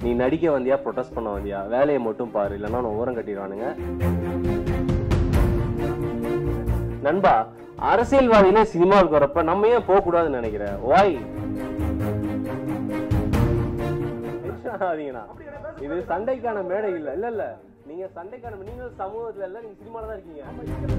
நீ நடிக்க வந்தியா ப்ரொடெஸ்ட் பண்ண வந்தியா வேலையை மட்டும் பாரு இல்லைன்னா உன்னை ஓரம் கட்டிடுவானுங்க நண்பா அரசியல்வாதினே சினிமாவுக்கு வரப்ப நம்ம ஏன் போக கூடாதுன்னு நினைக்கிறேன் வாய் ஆகாதீங்கண்ணா இது சண்டைக்கான மேடை இல்ல இல்ல இல்ல நீங்க சண்டைக்கான நீங்க சமூகத்துல இல்ல நீங்க சினிமால தான் இருக்கீங்க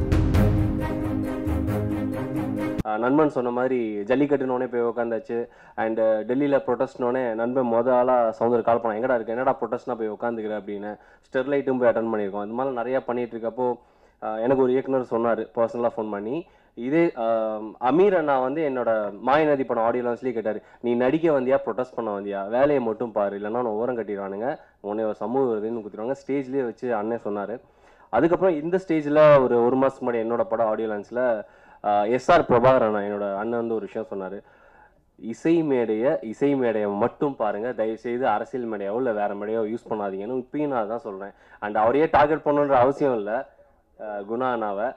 ஆஹ் நண்பன் சொன்ன மாதிரி ஜல்லிக்கட்டுனோடனே போய் உட்காந்தாச்சு அண்ட் டெல்லியில் ப்ரொட்டஸ்ட்னோடனே நண்பன் முத ஆளாக சவுந்தர் கால் பண்ணான் எங்கடா இருக்கு என்னடா ப்ரொட்டஸ்ட்னா போய் உட்காந்துக்கிற அப்படின்னு ஸ்டெர்லைட்டும் போய் அட்டன் பண்ணியிருக்கோம் இந்த மாதிரி நிறையா பண்ணிட்டு இருக்கப்போ ஆஹ் எனக்கு ஒரு இயக்குனர் சொன்னார் பர்சனலாக ஃபோன் பண்ணி இதே ஆஹ் அமீர் அண்ணா வந்து என்னோட மாயநதி படம் ஆடியோ லான்ச்லேயே கேட்டார் நீ நடிக்க வந்தியா ப்ரொட்டஸ்ட் பண்ண வந்தியா வேலையை மட்டும் பாரு இல்லைன்னா உன்னை ஓரம் கட்டிடுவானுங்க உன்னை ஒரு சமூக விருதுன்னு குத்திடுவாங்க ஸ்டேஜ்லேயே வச்சு அண்ணன் சொன்னார் அதுக்கப்புறம் இந்த ஸ்டேஜில் ஒரு ஒரு மாதத்துக்கு முன்னாடி என்னோட படம் ஆடியோ லான்ச்சில் எஸ்ஆர் பிரபாகர் அண்ணா என்னோட அண்ணன் வந்து ஒரு விஷயம் சொன்னார் இசை மேடையை இசை மேடையை மட்டும் பாருங்க தயவு செய்து அரசியல் மேடையோ இல்லை வேற மேடையோ யூஸ் பண்ணாதீங்கன்னு இப்பயும் நான் தான் சொல்றேன் அண்ட் அவரையே டார்கெட் பண்ணணுன்ற அவசியம் இல்லை குணா அண்ணாவை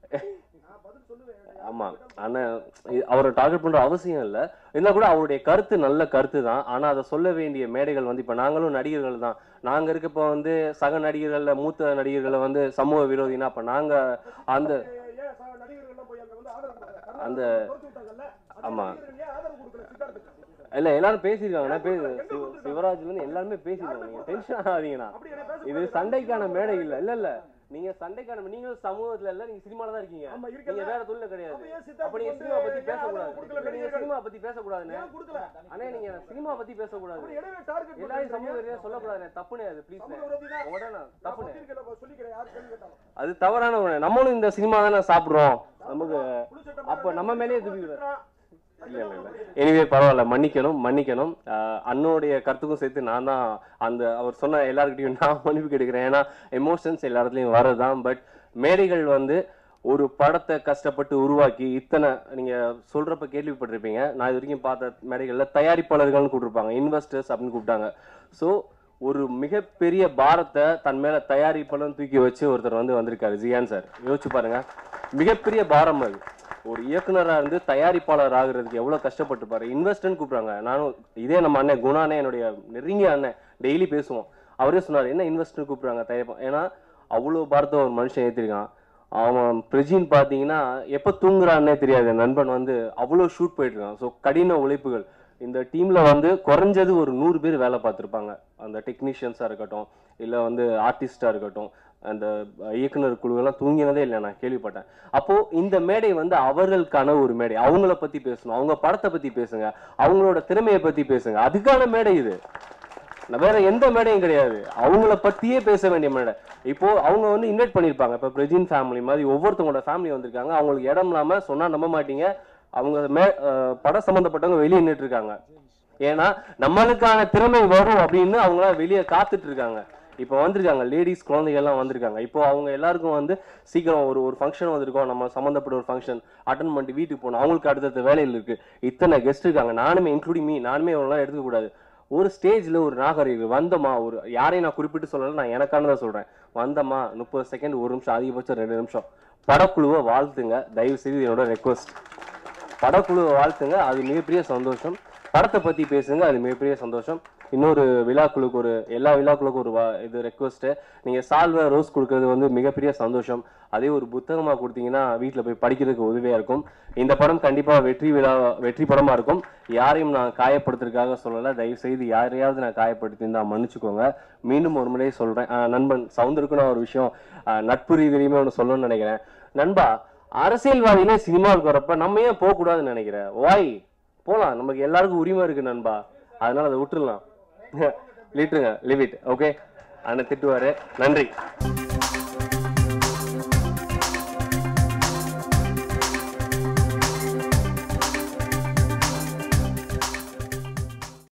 ஆமா அண்ணன் இ- அவரை டார்கெட் பண்ற அவசியம் இல்லை இருந்தா கூட அவருடைய கருத்து நல்ல கருத்து தான் ஆனா அதை சொல்ல வேண்டிய மேடைகள் வந்து இப்ப நாங்களும் நடிகர்கள் தான் நாங்க இருக்கப்ப வந்து சக நடிகர்கள்ல மூத்த நடிகர்களை வந்து சமூக விரோதினா அப்ப நாங்க அந்த ஏன் ச- நடிகர்கள்லாம் போய் அங்க வந்து ஆதரவு கொடுக்கல? அந்த துரத்தி விட்டாங்கல்ல? அந்த ஆமா. நடிகர்கள் ஏன் ஆதரவு கொடுக்கல சித்தார்த்துக்கு? இல்ல எல்லாரும் பேசியிருக்காங்கண்ணா பே சிவ- சிவராஜ்ல இருந்து எல்லாருமே பேசியிருக்காங்க நீங்க டென்ஷன் ஆகாதீங்கண்ணா அப்படி என்ன பேச இது சண்டைக்கான மேடை இல்ல இல்ல இல்ல நீங்க சண்டைக்கான நீங்களும் சமூகத்துல இல்ல நீங்க சினிமால தான் இருக்கீங்க ஆமா, இருக்கல. நீங்க வேற தொழில கிடையாது அப்ப ஏன் அப்ப சித்தார்த்துக்கு நீங்க வந்து சினிமா பத்தி ஏன் பேசக்கூடாது ஆதரவு கொடுக்கல இப்ப நீங்க நடிகர்கள்? சினிமா பத்தி பேசக்கூடாதுண்ணே ஏன் கொடுக்கல? அண்ணே நீங்க சினிமா பத்தி பேசக்கூடாது அப்படி எனவே target எல்லாரும் பண்றீங்க? சமூக ரீதியா சொல்லக்கூடாது தப்புனே அது ப்ளீஸ் சமூக விரோதி தான். உடனே நான் தப்புனே பத்திரிக்கையில சொல்லிக்கிறேன், யார் கேள்வி கேட்டாலும். அது தவறான ஒண்ணு நம்மளும் இந்த சினிமா தானே சாப்பிடுறோம் நமக்கு புழு சட்டை அப்ப மேல நம்ம மேலேயே போட்டு துப்பி திட்டுறான். இல்ல இல்ல இல்ல எனிவே பரவாயில்ல மன்னிக்கணும் மன்னிக்கணும் ஆஹ் அண்ணனுடைய கருத்துக்கும் சேர்த்து நான் தான் அந்த அவர் சொன்ன எல்லாருக்கிட்டையும் நான் மன்னிப்பு கேட்டுக்கிறேன் ஏன்னா எமோஷன்ஸ் எல்லா இடத்துலையும் வரதான் பட் மேடைகள் வந்து ஒரு படத்தை கஷ்டப்பட்டு உருவாக்கி இத்தனை நீங்க சொல்றப்ப கேள்விப்பட்டிருப்பீங்க நான் இது வரைக்கும் பார்த்த மேடைகள்ல தயாரிப்பாளர்கள்னு கூப்பிட்டுருப்பாங்க இன்வெஸ்டர்ஸ் அப்படின்னு கூப்பிட்டாங்க ஸோ ஒரு மிகப்பெரிய பாரத்தை தன் மேல தயாரிப்பாளர் தூக்கி வச்சு ஒருத்தர் வந்து வந்திருக்காரு ஜியான் சார் யோசிச்சு பாருங்க மிகப்பெரிய பாரம் அது ஒரு இயக்குனரா இருந்து தயாரிப்பாளர் ஆகுறதுக்கு எவ்வளவு கஷ்டப்பட்டுப்பாரு இன்வெஸ்டர்னு கூப்பிடுறாங்க நானும் இதே நம்ம அண்ணன் குணானே என்னுடைய நெருங்கிய அண்ணன் டெய்லி பேசுவோம் அவரே சொன்னார் என்ன இன்வெஸ்டர் கூப்பிடுறாங்க தயாரிப்பா ஏன்னா அவ்வளோ பாரத்தை ஒரு மனுஷன் ஏற்றிருக்கான் அவன் பிரஜின் பார்த்தீங்கன்னா எப்போ தூங்குறான்னே தெரியாது என் நண்பன் வந்து அவ்வளோ ஷூட் போயிட்டு இருக்கான் ஸோ கடின உழைப்புகள் இந்த டீம்ல வந்து குறைஞ்சது ஒரு நூறு பேர் வேலை பார்த்துருப்பாங்க அந்த டெக்னீஷியன்ஸாக இருக்கட்டும் இல்லை வந்து ஆர்டிஸ்டாக இருக்கட்டும் அந்த இயக்குனர் குழுவெல்லாம் தூங்கினதே இல்லை நான் கேள்விப்பட்டேன் அப்போ இந்த மேடை வந்து அவர்களுக்கான ஒரு மேடை அவங்கள பத்தி பேசணும் அவங்க படத்தை பத்தி பேசுங்க அவங்களோட திறமையை பத்தி பேசுங்க அதுக்கான மேடை இது நான் வேற எந்த மேடையும் கிடையாது அவங்கள பத்தியே பேச வேண்டிய மேடை இப்போ அவங்க வந்து இன்வைட் பண்ணிருப்பாங்க இப்ப பிரஜின் ஃபேமிலி மாதிரி ஒவ்வொருத்தவங்களோட ஃபேமிலி வந்திருக்காங்க அவங்களுக்கு இடம் இல்லாம சொன்னா நம்ப மாட்டீங்க அவங்க மே அஹ் படம் சம்பந்தப்பட்டவங்க வெளியே நின்றுட்டு இருக்காங்க ஏன்னா நம்மளுக்கான திறமை வரும் அப்படின்னு அவங்கள வெளியே காத்துட்டு இருக்காங்க இப்போ வந்திருக்காங்க லேடிஸ் குழந்தைகள் எல்லாம் வந்திருக்காங்க இப்போ அவங்க எல்லாருக்கும் வந்து சீக்கிரம் ஒரு ஒரு ஃபங்க்ஷன் வந்திருக்கோம் நம்ம சம்மந்தப்பட்ட ஒரு ஃபங்க்ஷன் அட்டன் பண்ணிட்டு வீட்டுக்கு போகணும் அவங்களுக்கு அடுத்தடுத்த வேலையில் இருக்கு இத்தனை கெஸ்ட் இருக்காங்க நானுமே இன்க்ளூடிங் மீ நானுமே இவ்வளோலாம் எடுத்துக்க கூடாது ஒரு ஸ்டேஜ்ல ஒரு நாகரிகம் வந்தமா ஒரு யாரையும் நான் குறிப்பிட்டு சொல்லல நான் எனக்கானதை சொல்றேன் வந்தமா முப்பது செகண்ட் ஒரு நிமிஷம் அதிகபட்சம் ரெண்டு நிமிஷம் படக்குழுவை வாழ்த்துங்க தயவு செய்து என்னோட ரெக்வஸ்ட் படக்குழுவை வாழ்த்துங்க அது மிகப்பெரிய சந்தோஷம் படத்தை பத்தி பேசுங்க அது மிகப்பெரிய சந்தோஷம் இன்னொரு விழாக்குழுக்கு ஒரு எல்லா விழாக்குழுக்கும் ஒரு வா- இது ரெக்வஸ்ட் நீங்க சால்வை ரோஸ் கொடுக்கறது வந்து மிகப்பெரிய சந்தோஷம் அதே ஒரு புத்தகமா கொடுத்தீங்கன்னா வீட்டில் போய் படிக்கிறதுக்கு உதவியா இருக்கும் இந்த படம் கண்டிப்பா வெற்றி விழா வெற்றி படமா இருக்கும் யாரையும் நான் காயப்படுத்துறதுக்காக சொல்லல தயவு செய்து யாரையாவது நான் காயப்படுத்தியிருந்தா மன்னிச்சுக்கோங்க மீண்டும் ஒரு முறை சொல்றேன் ஆஹ் நண்பன் சவுந்தருக்கு நான் ஒரு விஷயம் ஆஹ் நட்பு ரீதியிலுமே ஒன்று சொல்லணும்னு நினைக்கிறேன் நண்பா அரசியல்வாதினே சினிமாவுக்கு வரப்ப நம்ம ஏன் போக கூடாதுன்னு நினைக்கிறேன் வாய் போலாம் நமக்கு எல்லாருக்கும் உரிமை இருக்கு நண்பா அதனால அதை விட்டுறலாம் லிட்டுருங்க லிவ் இட் ஓகே அண்ணன் திட்டுவாரு நன்றி